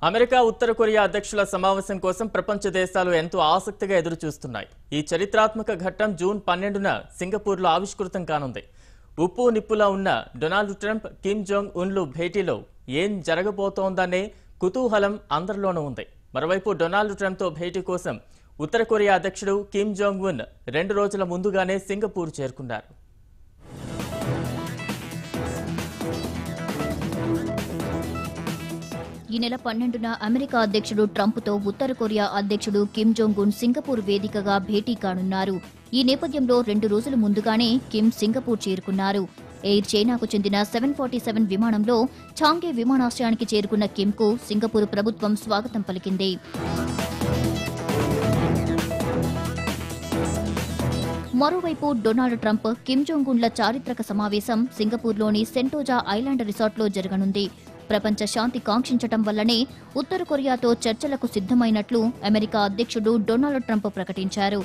America ఉత్తర Korea అధ్యక్షుల సమావేశం కోసం ప్రపంచ దేశాలు ఎంతో ఆసక్తిగా ఎదురుచూస్తున్నాయి ఈ చరిత్రాత్మక ఘట్టం జూన్ పన్నెండున సింగపూర్లో ఆవిష్కృతం కానుంది ఉప్పు నిప్పులా ఉన్న డొనాల్డ్ ట్రంప్ కిమ్ జోంగ్ ఉన్లు భేటీలో ఏం జరగబోతోందనే కుతూహలం అందరిలోనూ ఉంది మరోవైపు డొనాల్డ్ ట్రంప్తో భేటీ కోసం ఉత్తర కొరియా అధ్యక్షుడు కిమ్ జోంగ్ ఉన్ రెండు రోజుల ముందుగానే సింగపూర్ చేరుకున్నారు ఈ నెల పన్నెండున అమెరికా అధ్యక్షుడు ట్రంప్తో ఉత్తర కొరియా అధ్యక్షుడు కిమ్ జోంగ్ ఉన్ సింగపూర్ వేదికగా భేటీ కానున్నారు ఈ నేపథ్యంలో రెండు రోజుల ముందుగానే కిమ్ సింగపూర్ చేరుకున్నారు ఎయిర్ చైనాకు చెందిన సెవెన్ ఫార్టీ సెవెన్ విమానంలో చాంగే విమానాశ్రయానికి చేరుకున్న కిమ్కు సింగపూర్ ప్రభుత్వం స్వాగతం పలికింది మరోవైపు డొనాల్డ్ ట్రంప్ కిమ్ జోంగ్ ఉన్ల చారిత్రక సమావేశం సింగపూర్లోని సెంటోజా ఐలాండ్ రిసార్ట్లో జరగనుంది ప్రపంచ శాంతి కాంక్షించటం వల్లనే ఉత్తర కొరియాతో చర్చలకు సిద్ధమైనట్లు అమెరికా అధ్యక్షుడు డొనాల్డ్ ట్రంప్ ప్రకటించారు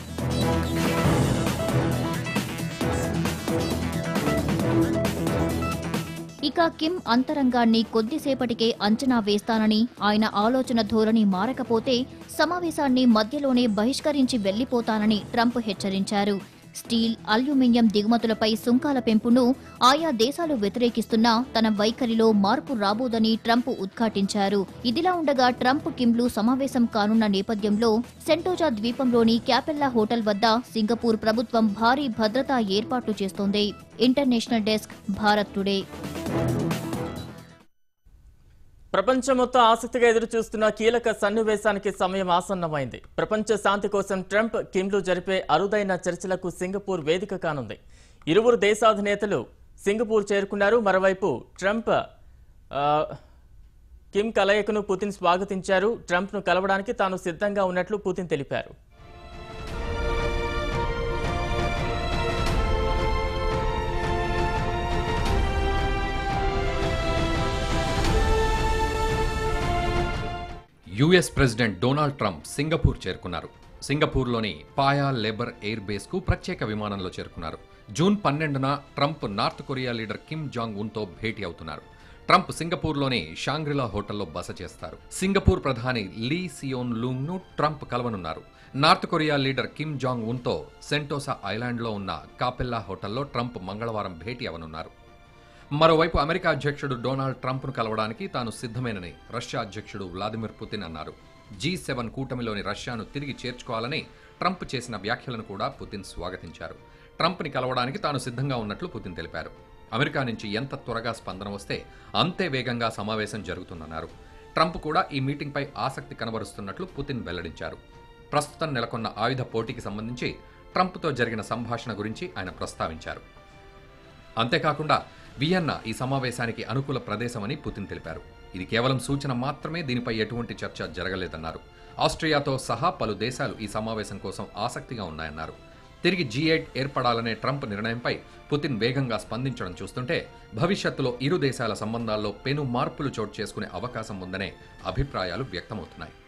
ఇక కిమ్ అంతరంగాన్ని కొద్దిసేపటికే అంచనా వేస్తానని ఆయన ఆలోచన ధోరణి మారకపోతే సమావేశాన్ని మధ్యలోనే బహిష్కరించి వెళ్లిపోతానని ట్రంప్ హెచ్చరించారు స్టీల్ అల్యూమినియం దిగుమతులపై సుంకాల పెంపును ఆయా దేశాలు వ్యతిరేకిస్తున్నా తన వైఖరిలో మార్పు రాబోదని ట్రంప్ ఉద్ఘాటించారు ఇదిలా ఉండగా ట్రంప్ కిమ్లు సమావేశం కానున్న నేపథ్యంలో సెంటోజా ద్వీపంలోని క్యాపెల్లా హోటల్ వద్ద సింగపూర్ ప్రభుత్వం భారీ భద్రతా ఏర్పాట్లు చేస్తోంది ఇంటర్నేషనల్ డెస్క్ భారత్ టుడే ప్రపంచం మొత్తం ఆసక్తిగా ఎదురుచూస్తున్న కీలక సన్నివేశానికి సమయం ఆసన్నమైంది ప్రపంచ శాంతి కోసం ట్రంప్ కిమ్లు జరిపే అరుదైన చర్చలకు సింగపూర్ వేదిక కానుంది ఇరువురు దేశాధినేతలు సింగపూర్ చేరుకున్నారు మరోవైపు ట్రంప్ ఆ, కిమ్ కలయికను పుతిన్ స్వాగతించారు ట్రంప్ను కలవడానికి తాను సిద్ధంగా ఉన్నట్లు పుతిన్ తెలిపారు US President Donald Trump Singapore చేరుకున్నారు సింగపూర్లోని పాయా లేబర్ ఎయిర్ బేస్కు ప్రత్యేక విమానంలో చేరుకున్నారు జూన్ పన్నెండున Trump North Korea leader Kim Jong ఉన్తో భేటీ అవుతున్నారు ట్రంప్ సింగపూర్లోని షాంగ్రిలా హోటల్లో బస చేస్తారు సింగపూర్ ప్రధాని లీ సియోన్ లూంగ్ ను ట్రంప్ కలవనున్నారు North Korea leader Kim Jong ఉన్తో సెంటోసా ఐలాండ్లో ఉన్న కాపెల్లా హోటల్లో ట్రంప్ మంగళవారం భేటీ అవనున్నారు మరోవైపు అమెరికా అధ్యక్షుడు డొనాల్డ్ ట్రంప్ను కలవడానికి తాను సిద్ధమేనని రష్యా అధ్యక్షుడు వ్లాదిమిర్ పుతిన్ అన్నారు జీ సెవెన్ కూటమిలోని రష్యాను తిరిగి చేర్చుకోవాలని ట్రంప్ చేసిన వ్యాఖ్యలను కూడా పుతిన్ స్వాగతించారు ట్రంప్ని కలవడానికి తాను సిద్ధంగా ఉన్నట్లు పుతిన్ తెలిపారు అమెరికా నుంచి ఎంత త్వరగా స్పందన వస్తే అంతే వేగంగా సమావేశం జరుగుతుందన్నారు ట్రంప్ కూడా ఈ మీటింగ్పై ఆసక్తి కనబరుస్తున్నట్లు పుతిన్ వెల్లడించారు ప్రస్తుతం నెలకొన్న ఆయుధ పోటీకి సంబంధించి ట్రంప్తో జరిగిన సంభాషణ గురించి ఆయన ప్రస్తావించారు అంతేకాకుండా వియన్నా ఈ సమావేశానికి అనుకూల ప్రదేశమని పుతిన్ తెలిపారు ఇది కేవలం సూచన మాత్రమే దీనిపై ఎటువంటి చర్చ జరగలేదన్నారు ఆస్ట్రియాతో సహా పలు దేశాలు ఈ సమావేశం కోసం ఆసక్తిగా ఉన్నాయన్నారు తిరిగి జీ ఎయిట్ ఏర్పడాలనే ట్రంప్ నిర్ణయంపై పుతిన్ వేగంగా స్పందించడం చూస్తుంటే భవిష్యత్తులో ఇరు దేశాల సంబంధాల్లో పెను మార్పులు చోటు చేసుకునే అవకాశం ఉందనే అభిప్రాయాలు వ్యక్తమవుతున్నాయి